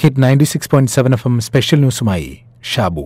hit ninety six point seven F M special ന്യൂസുമായി ഷാബു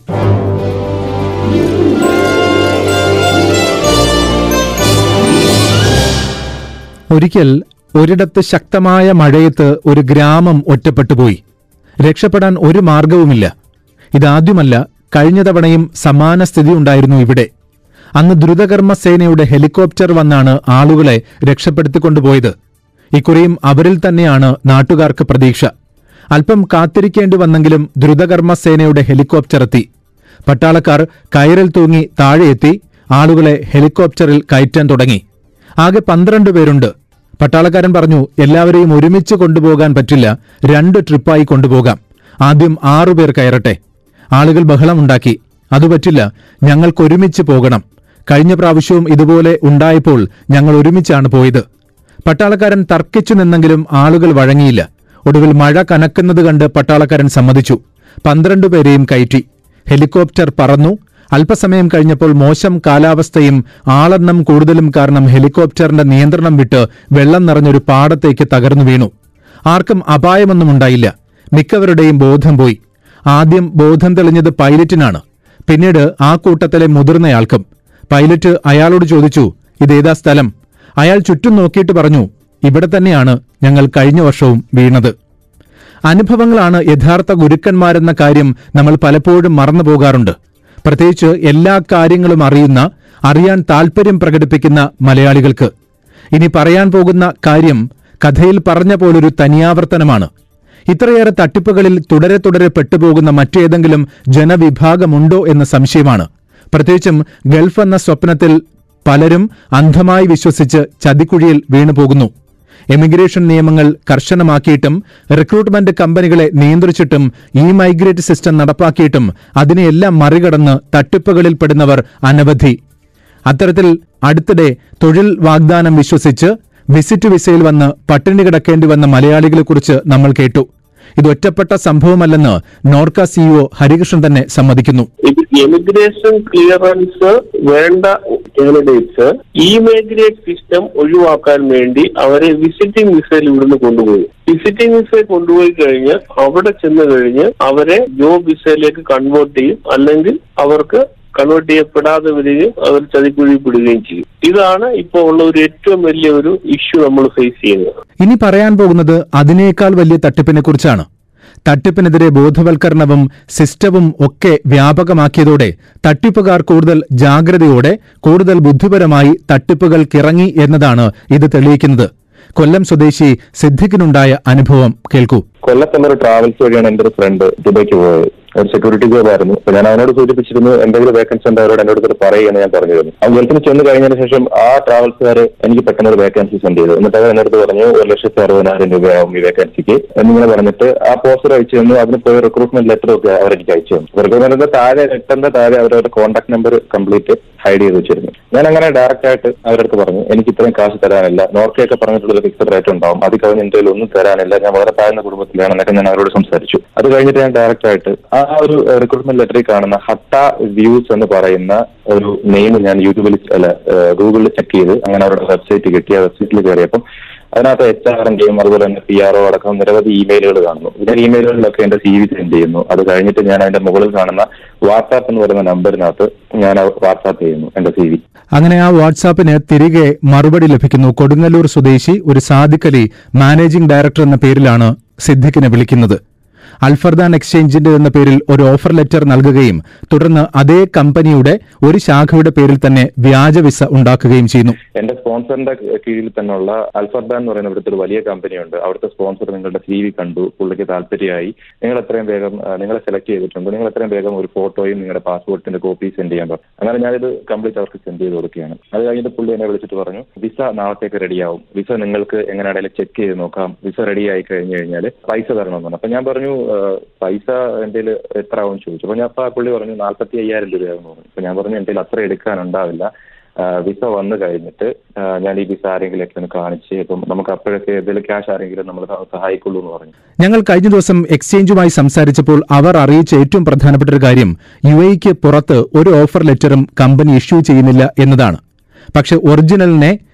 ഒരിക്കൽ ഒരിടത്ത് ശക്തമായ മഴയത്ത് ഒരു ഗ്രാമം ഒറ്റപ്പെട്ടുപോയി രക്ഷപ്പെടാൻ ഒരു മാർഗവുമില്ല ഇതാദ്യമല്ല കഴിഞ്ഞ തവണയും സമാന സ്ഥിതി ഉണ്ടായിരുന്നു ഇവിടെ അന്ന് ദ്രുതകർമ്മ സേനയുടെ ഹെലികോപ്റ്റർ വന്നാണ് ആളുകളെ രക്ഷപ്പെടുത്തിക്കൊണ്ടുപോയത് ഇക്കുറിയും അവരിൽ തന്നെയാണ് നാട്ടുകാർക്ക് പ്രതീക്ഷ അല്പം കാത്തിരിക്കേണ്ടി വന്നെങ്കിലും ദ്രുതകർമ്മ സേനയുടെ ഹെലികോപ്റ്റർ എത്തി പട്ടാളക്കാർ കയറിൽ തൂങ്ങി താഴെയെത്തി ആളുകളെ ഹെലികോപ്റ്ററിൽ കയറ്റാൻ തുടങ്ങി ആകെ പന്ത്രണ്ട് പേരുണ്ട് പട്ടാളക്കാരൻ പറഞ്ഞു എല്ലാവരെയും ഒരുമിച്ച് കൊണ്ടുപോകാൻ പറ്റില്ല രണ്ട് ട്രിപ്പായി കൊണ്ടുപോകാം ആദ്യം ആറുപേർ കയറട്ടെ ആളുകൾ ബഹളമുണ്ടാക്കി അത് പറ്റില്ല ഞങ്ങൾക്കൊരുമിച്ച് പോകണം കഴിഞ്ഞ പ്രാവശ്യവും ഇതുപോലെ ഉണ്ടായപ്പോൾ ഞങ്ങൾ ഒരുമിച്ചാണ് പോയത് പട്ടാളക്കാരൻ തർക്കിച്ചു നിന്നെങ്കിലും ആളുകൾ വഴങ്ങിയില്ല ഒടുവിൽ മഴ കനക്കുന്നത് കണ്ട് പട്ടാളക്കാരൻ സമ്മതിച്ചു പന്ത്രണ്ട് പേരെയും കയറ്റി ഹെലികോപ്റ്റർ പറന്നു അല്പസമയം കഴിഞ്ഞപ്പോൾ മോശം കാലാവസ്ഥയും ആളെണ്ണം കൂടുതലും കാരണം ഹെലികോപ്റ്ററിന്റെ നിയന്ത്രണം വിട്ട് വെള്ളം നിറഞ്ഞൊരു പാടത്തേക്ക് തകർന്നു വീണു ആർക്കും അപായമൊന്നും ഉണ്ടായില്ല മിക്കവരുടെയും ബോധം പോയി ആദ്യം ബോധം തെളിഞ്ഞത് പൈലറ്റിനാണ് പിന്നീട് ആ കൂട്ടത്തിലെ മുതിർന്നയാൾക്കും പൈലറ്റ് അയാളോട് ചോദിച്ചു ഇതേതാ സ്ഥലം അയാൾ ചുറ്റും നോക്കിയിട്ട് പറഞ്ഞു ഇവിടെ തന്നെയാണ് ഞങ്ങൾ കഴിഞ്ഞ വർഷവും വീണത് അനുഭവങ്ങളാണ് യഥാർത്ഥ ഗുരുക്കന്മാരെന്ന കാര്യം നമ്മൾ പലപ്പോഴും മറന്നു പോകാറുണ്ട് പ്രത്യേകിച്ച് എല്ലാ കാര്യങ്ങളും അറിയുന്ന അറിയാൻ താൽപര്യം പ്രകടിപ്പിക്കുന്ന മലയാളികൾക്ക് ഇനി പറയാൻ പോകുന്ന കാര്യം കഥയിൽ പറഞ്ഞ പോലൊരു തനിയാവർത്തനമാണ് ഇത്രയേറെ തട്ടിപ്പുകളിൽ തുടരെ തുടരെ പെട്ടുപോകുന്ന മറ്റേതെങ്കിലും ജനവിഭാഗമുണ്ടോ എന്ന സംശയമാണ് പ്രത്യേകിച്ചും ഗൾഫ് എന്ന സ്വപ്നത്തിൽ പലരും അന്ധമായി വിശ്വസിച്ച് ചതിക്കുഴിയിൽ വീണുപോകുന്നു എമിഗ്രേഷൻ നിയമങ്ങൾ കർശനമാക്കിയിട്ടും റിക്രൂട്ട്മെന്റ് കമ്പനികളെ നിയന്ത്രിച്ചിട്ടും ഇ മൈഗ്രേറ്റ് സിസ്റ്റം നടപ്പാക്കിയിട്ടും അതിനെയെല്ലാം മറികടന്ന് തട്ടിപ്പുകളിൽ പെടുന്നവർ അനവധി അത്തരത്തിൽ അടുത്തിടെ തൊഴിൽ വാഗ്ദാനം വിശ്വസിച്ച് വിസിറ്റ് വിസയിൽ വന്ന് പട്ടിണി കിടക്കേണ്ടി വന്ന മലയാളികളെക്കുറിച്ച് നമ്മൾ കേട്ടു ഇത് ഒറ്റപ്പെട്ട സംഭവമല്ലെന്ന് നോർക്ക സിഇഒ ഹരികൃഷ്ണൻ തന്നെ സമ്മതിക്കുന്നു ഇത് എമിഗ്രേഷൻ ക്ലിയറൻസ് വേണ്ട കാൻഡിഡേറ്റ്സ് ഇ മൈഗ്രേറ്റ് സിസ്റ്റം ഒഴിവാക്കാൻ വേണ്ടി അവരെ വിസിറ്റിംഗ് വിസയിൽ ഇവിടുന്ന് കൊണ്ടുപോയി വിസിറ്റിംഗ് വിസയിൽ കൊണ്ടുപോയി കഴിഞ്ഞ് അവിടെ ചെന്ന് കഴിഞ്ഞ് അവരെ ജോബ് വിസയിലേക്ക് കൺവേർട്ട് ചെയ്യും അല്ലെങ്കിൽ അവർക്ക് കൺവേർട്ട് ചെയ്യപ്പെടാതെ വരികയും അവർ ചതിക്കുഴി പെടുകയും ചെയ്യും ഇതാണ് ഇപ്പോൾ ഉള്ള ഒരു ഏറ്റവും വലിയ ഒരു ഇഷ്യൂ നമ്മൾ ഫേസ് ചെയ്യുന്നത് ഇനി പറയാൻ പോകുന്നത് അതിനേക്കാൾ വലിയ തട്ടിപ്പിനെക്കുറിച്ചാണ് തട്ടിപ്പിനെതിരെ ബോധവൽക്കരണവും സിസ്റ്റവും ഒക്കെ വ്യാപകമാക്കിയതോടെ തട്ടിപ്പുകാർ കൂടുതൽ ജാഗ്രതയോടെ കൂടുതൽ ബുദ്ധിപരമായി തട്ടിപ്പുകൾക്കിറങ്ങി എന്നതാണ് ഇത് തെളിയിക്കുന്നത് കൊല്ലം സ്വദേശി സിദ്ദിഖിനുണ്ടായ അനുഭവം കേൾക്കൂ കൊല്ലത്തുള്ള ഒരു ട്രാവൽസ് വഴിയാണ് എന്റെ ഒരു ഫ്രണ്ട് ദുബൈക്ക് പോയത് ഒരു സെക്യൂരിറ്റി ജോബ് ആയിരുന്നു അപ്പൊ ഞാൻ അവനോട് സൂചിപ്പിച്ചിരുന്നു എന്തെങ്കിലും വേക്കൻസി ഉണ്ട് അവരോട് എന്നോട് ഇത് പറയുമെന്ന് ഞാൻ പറഞ്ഞിരുന്നു അവൻ ഗൾഫിൽ ചെന്ന് കഴിഞ്ഞതിന് ശേഷം ആ ട്രാവൽസുകാർ എനിക്ക് പെട്ടെന്ന് ഒരു വേക്കൻസി സെൻഡ് ചെയ്തു എന്നിട്ട് അവർ എന്നോട് പറഞ്ഞു ഒരു ലക്ഷത്തി അറുപതിനായിരം രൂപയാവും ഈ വേക്കൻസിക്ക് എന്നിങ്ങനെ പറഞ്ഞിട്ട് ആ പോസ്റ്റർ അയച്ചു തന്നു അതിന് പോയി റിക്രൂട്ട്മെന്റ് ലെറ്റർ ഒക്കെ അവർ എനിക്ക് അയച്ചു തന്നു റിക്രൂട്ട്മെന്റിന്റെ താഴെ ലെറ്ററിന്റെ താഴെ അവരവരുടെ കോൺടാക്ട് നമ്പർ കംപ്ലീറ്റ് ഹൈഡ് ചെയ്ത് വെച്ചിരുന്നു ഞാൻ അങ്ങനെ ഡയറക്റ്റ് ആയിട്ട് അവരുടെ അടുത്ത് പറഞ്ഞു എനിക്ക് ഇത്രയും കാശ് തരാനില്ല നോർക്കയൊക്കെ പറഞ്ഞിട്ടുള്ള ഫിക്സഡ് റേറ്റ് ഉണ്ടാവും അത് കവിഞ്ഞ് എന്റെ ഒന്നും തരാനില്ല ഞാൻ വളരെ താഴ്ന്ന കുടുംബത്തിലാണ് എന്നൊക്കെ ഞാൻ അവരോട് സംസാരിച്ചു അത് കഴിഞ്ഞിട്ട് ഞാൻ ഡയറക്റ്റ് ആയിട്ട് ആ ഒരു റിക്രൂട്ട്മെന്റ് ലെറ്ററിൽ കാണുന്ന ഹട്ട വ്യൂസ് എന്ന് പറയുന്ന ഒരു നെയിം ഞാൻ യൂട്യൂബിൽ അല്ല ഗൂഗിളിൽ ചെക്ക് ചെയ്ത് അങ്ങനെ അവരുടെ വെബ്സൈറ്റ് കിട്ടി ആ വെബ്സൈറ്റിൽ കയറിയപ്പം അതിനകത്ത് എച്ച് ആറിന്റെയും അതുപോലെ തന്നെ പി ആർഒ അടക്കം നിരവധി ഇമെയിലുകൾ കാണുന്നു ഇതിന്റെ ഇമെയിലുകളിലൊക്കെ എന്റെ സി വി സെൻഡ് ചെയ്യുന്നു അത് കഴിഞ്ഞിട്ട് ഞാൻ അതിന്റെ മുകളിൽ കാണുന്ന വാട്സാപ്പ് എന്ന് പറയുന്ന നമ്പറിനകത്ത് ഞാൻ വാട്സാപ്പ് ചെയ്യുന്നു എന്റെ സി വി അങ്ങനെ ആ വാട്സാപ്പിന് തിരികെ മറുപടി ലഭിക്കുന്നു കൊടുങ്ങല്ലൂർ സ്വദേശി ഒരു സാദിഖലി മാനേജിംഗ് ഡയറക്ടർ എന്ന പേരിലാണ് സിദ്ദിഖിനെ വിളിക്കുന്നത് അൽഫർദാൻ എക്സ്ചേഞ്ചിന്റെ എന്ന പേരിൽ ഒരു ഓഫർ ലെറ്റർ നൽകുകയും തുടർന്ന് അതേ കമ്പനിയുടെ ഒരു ശാഖയുടെ പേരിൽ തന്നെ വ്യാജ വിസ ഉണ്ടാക്കുകയും ചെയ്യുന്നു എന്റെ സ്പോൺസറിന്റെ കീഴിൽ തന്നെയുള്ള അൽഫർദാൻ എന്ന് പറയുന്ന ഇവിടുത്തെ ഒരു വലിയ കമ്പനിയുണ്ട് അവിടുത്തെ സ്പോൺസർ നിങ്ങളുടെ സി വി കണ്ടു പുള്ളിക്ക് താല്പര്യമായി നിങ്ങൾ എത്രയും വേഗം ആ, നിങ്ങളെ സെലക്ട് ചെയ്തിട്ടുണ്ട് നിങ്ങൾ എത്രയും വേഗം ഒരു ഫോട്ടോയും നിങ്ങളുടെ പാസ്പോർട്ടിന്റെ കോപ്പി സെൻഡ് ചെയ്യാൻ പറഞ്ഞു അങ്ങനെ ഞാനിത് കംപ്ലീറ്റ് അവർക്ക് സെൻഡ് ചെയ്ത് കൊടുക്കുകയാണ് അത് കഴിഞ്ഞിട്ട് പുള്ളി എന്നെ വിളിച്ചിട്ട് പറഞ്ഞു വിസ നാളത്തേക്ക് റെഡിയാവും വിസ നിങ്ങൾക്ക് എങ്ങനെയാണെങ്കിലും ചെക്ക് ചെയ്ത് നോക്കാം വിസ റെഡി ആയി കഴിഞ്ഞു കഴിഞ്ഞാൽ പൈസ തരണമെന്ന് പറഞ്ഞു അപ്പൊ ഞാൻ പറഞ്ഞു ആ, പൈസ എന്റെ എത്ര ആവും ചോദിച്ചു അപ്പൊ ഞാൻ അപ്പൊ ആ പുള്ളി പറഞ്ഞു നാൽപ്പത്തി അയ്യായിരം രൂപയാവും പറഞ്ഞു അപ്പൊ ഞാൻ പറഞ്ഞു എന്റെ അത്ര എടുക്കാനുണ്ടാവില്ല ആ, വിസ വന്നു കഴിഞ്ഞിട്ട് ആ, ഞാൻ ഈ വിസ ആരെങ്കിലൊക്കെ ഒന്ന് കാണിച്ച് ഇപ്പം നമുക്ക് അപ്പോഴൊക്കെ എന്തെങ്കിലും ക്യാഷ് ആരെങ്കിലും നമ്മൾ സഹായിക്കുള്ളൂ എന്ന് പറഞ്ഞു ഞങ്ങൾ കഴിഞ്ഞ ദിവസം എക്സ്ചേഞ്ചുമായി സംസാരിച്ചപ്പോൾ അവർ അറിയിച്ച ഏറ്റവും പ്രധാനപ്പെട്ട ഒരു കാര്യം യു എക്ക് പുറത്ത് ഒരു ഓഫർ ലെറ്ററും കമ്പനി ഇഷ്യൂ ചെയ്യുന്നില്ല എന്നതാണ് പക്ഷെ ഒറിജിനലിനെ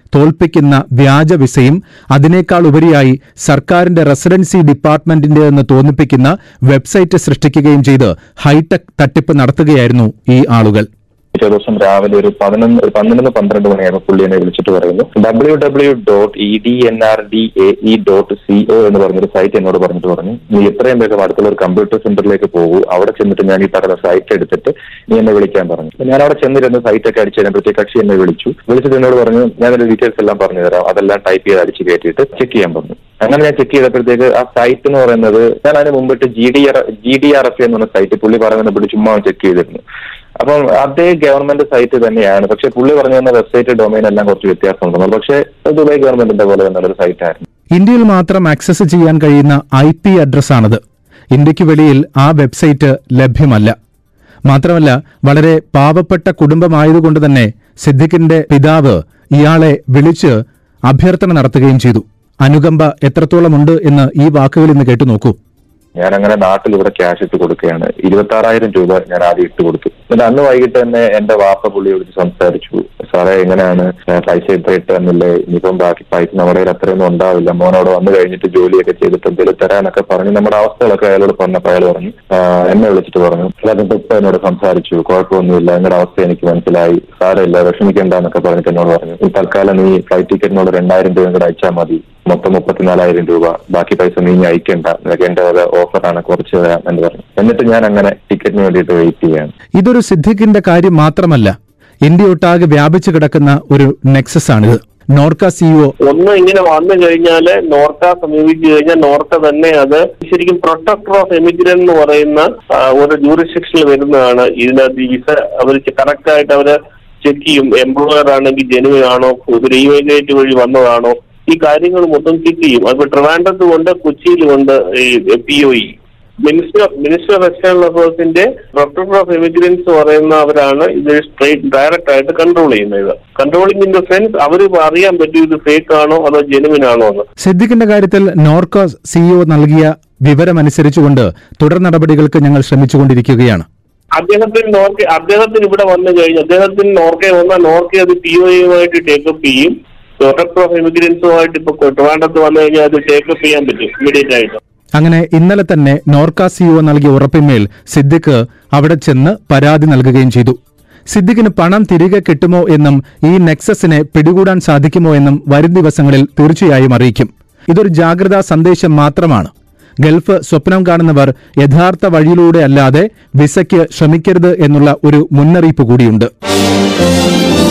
തോൽപ്പിക്കുന്ന വ്യാജ വിസയും അതിനേക്കാൾ ഉപരിയായി സർക്കാരിന്റെ റെസിഡൻസി ഡിപ്പാർട്ട്മെന്റിന്റെതെന്ന് തോന്നിപ്പിക്കുന്ന വെബ്സൈറ്റ് സൃഷ്ടിക്കുകയും ചെയ്ത് ഹൈടെക് തട്ടിപ്പ് നടത്തുകയായിരുന്നു ഈ ആളുകൾ പിറ്റേ ദിവസം രാവിലെ ഒരു പതിനൊന്ന് ഒരു പന്ത്രണ്ട് പന്ത്രണ്ട് മണിയാകുമ്പോൾ പുള്ളി എന്നെ വിളിച്ചിട്ട് പറയുന്നു W W dot E D N R D A E dot C O എന്ന് പറഞ്ഞൊരു സൈറ്റ് എന്നോട് പറഞ്ഞിട്ട് പറഞ്ഞു നീ എത്രയും വേഗം അടുത്തുള്ള ഒരു കമ്പ്യൂട്ടർ സെന്ററിലേക്ക് പോകൂ അവിടെ ചെന്നിട്ട് ഞാൻ ഈ പറയുന്ന സൈറ്റ് എടുത്തിട്ട് നീ എന്നെ വിളിക്കാൻ പറഞ്ഞു അപ്പൊ ഞാൻ അവിടെ ചെന്നിരുന്ന് സൈറ്റ് ഒക്കെ അടിച്ചു കഴിഞ്ഞപ്പോഴത്തേക്ക് കക്ഷി എന്നെ വിളിച്ചു വിളിച്ചിട്ട് എന്നോട് പറഞ്ഞു ഞാൻ അതിന്റെ ഡീറ്റെയിൽസ് എല്ലാം പറഞ്ഞു തരാം അതെല്ലാം ടൈപ്പ് ചെയ്ത് അടിച്ച് കയറ്റിയിട്ട് ചെക്ക് ചെയ്യാൻ പറഞ്ഞു അങ്ങനെ ഞാൻ ചെക്ക് ചെയ്തപ്പോഴത്തേക്ക് ആ സൈറ്റ് എന്ന് പറയുന്നത് ഞാൻ അതിന് മുമ്പിട്ട് G D R G D R F എന്ന് പറഞ്ഞ സൈറ്റ് പുള്ളി പറയുന്നത് ചുമ്മാ ചെക്ക് ചെയ്തിരുന്നു അപ്പം അതേ ഗവൺമെന്റ് സൈറ്റ് തന്നെയാണ് പക്ഷെ പുള്ളി പറഞ്ഞു തന്ന വെബ്സൈറ്റ് ഡൊമൈൻ എല്ലാം കുറച്ച് വ്യത്യാസമുണ്ടെന്നുള്ളൂ പക്ഷേ ദുബായ് ഗവൺമെന്റിന്റെ പോലെ തന്നെ ഒരു സൈറ്റ് ആയിരുന്നു ഇന്ത്യയിൽ മാത്രം ആക്സസ് ചെയ്യാൻ കഴിയുന്ന ഐ പി അഡ്രസ്സാണത് ഇന്ത്യക്ക് വെളിയിൽ ആ വെബ്സൈറ്റ് ലഭ്യമല്ല മാത്രമല്ല വളരെ പാവപ്പെട്ട കുടുംബമായതുകൊണ്ട് തന്നെ സിദ്ദിഖിന്റെ പിതാവ് ഇയാളെ വിളിച്ച് അഭ്യർത്ഥന നടത്തുകയും ചെയ്തു അനുകമ്പ എത്രത്തോളമുണ്ട് എന്ന് ഈ വാക്കുകളിൽ നിന്ന് കേട്ടു നോക്കൂ ഞാൻ അങ്ങനെ നാട്ടിൽ ഇവിടെ ക്യാഷ് ഇട്ട് കൊടുക്കുകയാണ് ഇരുപത്തി ആറായിരം രൂപ ഞാൻ ആദ്യം ഇട്ട് കൊടുത്തു എന്നിട്ട് അന്ന് വൈകിട്ട് തന്നെ എന്റെ വാപ്പ പുള്ളി വിളിച്ച് സംസാരിച്ചു സാറേ എങ്ങനെയാണ് ഏഹ് പൈസ ഇത്ര ഇട്ട് തന്നില്ലേ ഇനിയിപ്പം ബാക്കി പൈസ നമ്മുടെ കയ്യിൽ അത്രയൊന്നും ഉണ്ടാവില്ല മോനോട് വന്നു കഴിഞ്ഞിട്ട് ജോലിയൊക്കെ ചെയ്തിട്ട് എന്തെങ്കിലും തരാനൊക്കെ പറഞ്ഞു നമ്മുടെ അവസ്ഥകളൊക്കെ അയാളോട് പറഞ്ഞപ്പോൾ അയാൾ പറഞ്ഞു "ആഹ് എന്നെ വിളിച്ചിട്ട് പറഞ്ഞു അതിന്റെ ഇപ്പൊ എന്നോട് സംസാരിച്ചു കുഴപ്പമൊന്നുമില്ല നിങ്ങളുടെ അവസ്ഥ എനിക്ക് മനസ്സിലായി സാരമില്ല വിഷമിക്കേണ്ട എന്നൊക്കെ പറഞ്ഞിട്ട് എന്നോട് പറഞ്ഞു "ഈ തൽക്കാലം നീ ഫ്ലൈറ്റ് ടിക്കറ്റിനോട് രണ്ടായിരം രൂപ കൂടെ അയച്ചാൽ മതി മൊത്തം മുപ്പത്തിനാലായിരം രൂപ ബാക്കി പൈസ നീ ഇനി അയക്കണ്ട നിനക്ക് എന്റെ വക ഓഫറാണ് കുറച്ച് തരാം എന്ന് പറഞ്ഞു എന്നിട്ട് ഞാൻ അങ്ങനെ ടിക്കറ്റിന് വേണ്ടിയിട്ട് വെയിറ്റ് ചെയ്യാണ് ഇതൊരു സിദ്ദിഖിന്റെ കാര്യം മാത്രമല്ല ഇന്ത്യ ഒട്ടാകെ വ്യാപിച്ചു കിടക്കുന്ന ഒരു നെക്സസ് ആണിത് നോർക്ക സിഇഒ ഒന്ന് ഇങ്ങനെ വന്നു കഴിഞ്ഞാല് നോർക്ക സമീപിച്ചു കഴിഞ്ഞാൽ നോർക്ക തന്നെ അത് ശരിക്കും പ്രൊട്ടക്ടർ ഓഫ് എമിഗ്രന്റ് എന്ന് പറയുന്ന ആ, ഒരു ജൂറിസ്ഡിക്ഷനിൽ വരുന്നതാണ് ഇതിനകത്ത് ഈ വിസ അവർ കറക്റ്റ് ആയിട്ട് അവര് ചെക്ക് ചെയ്യും എംപ്ലോയർ ആണെങ്കിൽ ജെനുവിൻ ആണോ ഒരു ഇമൈഗ്രേറ്റ് വഴി വന്നതാണോ ഈ കാര്യങ്ങൾ മൊത്തം ചെക്ക് ചെയ്യും അപ്പൊ ട്രിവാൻഡ്രത്ത് കൊണ്ട് കൊച്ചിയിലുണ്ട് ഈ P O E minister minister of external അഫയേഴ്സിന്റെ പ്രൊട്ടക്ടർ ഓഫ് എമിഗ്രൻസ് പറയുന്ന അവരാണ് ഇത് സ്ട്രേറ്റ് ഡയറക്റ്റ് ആയിട്ട് കൺട്രോൾ ചെയ്യുന്നത് കൺട്രോളിംഗ് ഇൻ ദ സെൻസ് അവർ അറിയാൻ പറ്റും ഇത് ഫേക്ക് ആണോ അതോ ജെനുവിൻ ആണോ എന്ന് സിദ്ദിഖിന്റെ കാര്യത്തിൽ നോർക്ക സിഇഒ നൽകിയ വിവരമനുസരിച്ചുകൊണ്ട് തുടർ നടപടികൾക്ക് ഞങ്ങൾ ശ്രമിച്ചുകൊണ്ടിരിക്കുകയാണ് അദ്ദേഹത്തിന് നോർക്ക അദ്ദേഹത്തിന് ഇവിടെ വന്നു കഴിഞ്ഞ് അദ്ദേഹത്തിന് നോർക്ക വന്നാൽ നോർക്ക അത് പി ഒ യുമായിട്ട് ടേക്കപ്പ് ചെയ്യും പ്രൊട്ടക്ടർ ഓഫ് എമിഗ്രൻസുമായിട്ട് ഇപ്പൊ ട്രിവാൻഡ്രത്ത് വന്നു കഴിഞ്ഞാൽ അത് ടേക്കപ്പ് ചെയ്യാൻ പറ്റും ഇമ്മീഡിയറ്റ് ആയിട്ട് അങ്ങനെ ഇന്നലെ തന്നെ നോർക്ക സിഇഒ നൽകിയ ഉറപ്പിന്മേൽ സിദ്ദിഖ് അവിടെ ചെന്ന് പരാതി നൽകുകയും ചെയ്തു സിദ്ദിഖിന് പണം തിരികെ കിട്ടുമോ എന്നും ഈ നെക്സസിനെ പിടികൂടാൻ സാധിക്കുമോ എന്നും വരും ദിവസങ്ങളിൽ തീർച്ചയായും അറിയിക്കും ഇതൊരു ജാഗ്രതാ സന്ദേശം മാത്രമാണ് ഗൾഫ് സ്വപ്നം കാണുന്നവർ യഥാർത്ഥ വഴിയിലൂടെ അല്ലാതെ വിസയ്ക്ക് ശ്രമിക്കരുത് എന്നുള്ള ഒരു മുന്നറിയിപ്പ് കൂടിയുണ്ട്